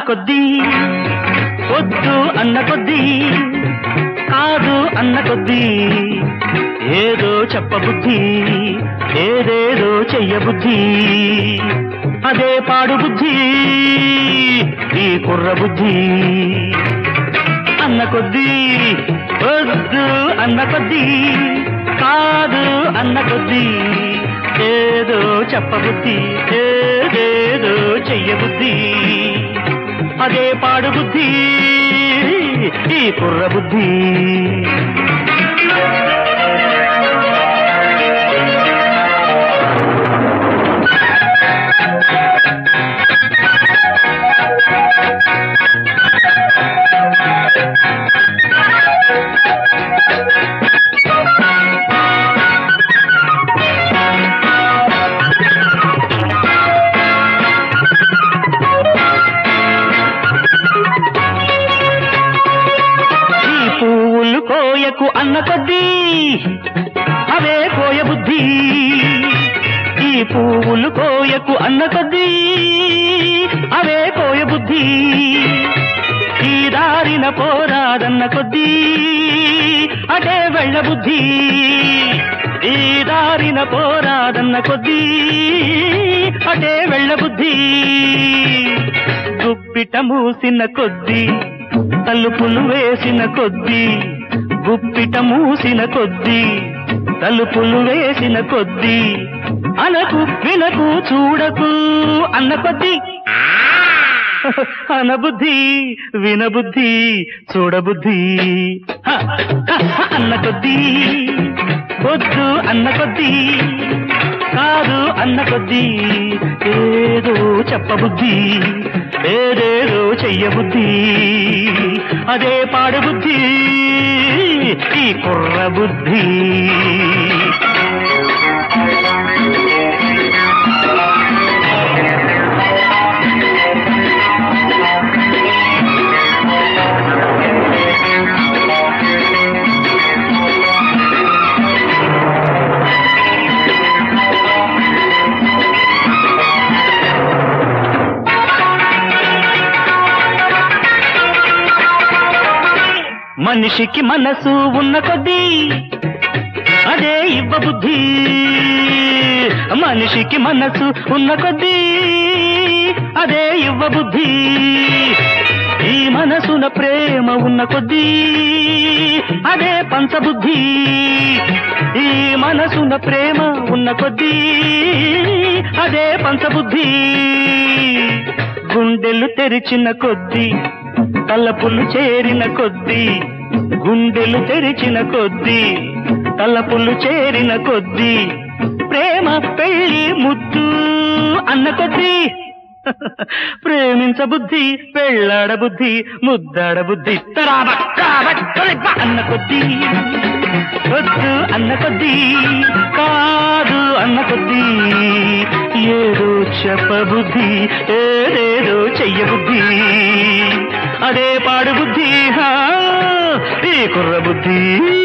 కొద్దీ వద్దు అన్న కొద్దీ కాదు అన్న కొద్దీ ఏదో చెప్పబుద్ధి ఏదేదో చెయ్యబుద్ధి అదే పాడు బుద్ధి ఈ కుర్ర బుద్ధి అన్న కొద్దీ వద్దు అన్న కొద్దీ కాదు అన్న కొద్దీ ఏదో చెప్పబుద్ధి ఏదేదో చెయ్యబుద్ధి అదే పాడు బుద్ధి ఈ కుర్ర బుద్ధి ఈ పువ్వులు కోయకు అన్న కొద్దీ అవే కోయ బుద్ధి ఈ పువ్వులు కోయకు అన్న కొద్దీ అవే కోయ బుద్ధి ఈ దారిన పోరాదన్న కొద్దీ అటే వెళ్ళ బుద్ధి ఈ దారిన పోరాదన్న కొద్దీ అటే వెళ్ళ బుద్ధి గుప్పిట మూసిన కొద్దీ తలుపులు వేసిన కొద్దీ గుప్పిట మూసిన కొద్దీ తలుపులు వేసిన కొద్దీ అనకు వినకు చూడకు అన్న కొద్దీ అనబుద్ధి వినబుద్ధి చూడబుద్ధి హ, హ, హ, అన్న కొద్దీ వద్దు అన్న కొద్దీ కాదు అన్న కొద్దీ ఏదో చెప్పబుద్ధి ఏదేదో చెయ్యబుద్ధి అదే పాడు బుద్ధి ఈ కుర్ర బుద్ధి మనిషికి మనసు ఉన్న కొద్దీ అదే ఇవ్వబుద్ధి మనిషికి మనసు ఉన్న కొద్దీ అదే ఇవ్వబుద్ధి ఈ మనసున ప్రేమ ఉన్న కొద్దీ అదే పంచబుద్ధి ఈ మనసున ప్రేమ ఉన్న కొద్దీ అదే పంచబుద్ధి గుండెలు తెరిచిన కొద్దీ తలపులు చేరిన కొద్దీ గుండెలు తెరిచిన కొద్దీ తలపులు చేరిన కొద్దీ ప్రేమ పెళ్లి ముద్దు అన్న కొద్దీ ప్రేమించ బుద్ధి పెళ్ళాడ బుద్ధి ముద్దాడ బుద్ధి తరాబ, కాబ, తొలిప అన్న కొద్దీ వద్దు అన్న కొద్దీ కాదు అన్న కొద్దీ ఏదో చెప్పబుద్ధి ఏదేదో చెయ్యబుద్ధి అదే పాడు బుద్ధి హా, ఈ కుర్ర బుద్ధి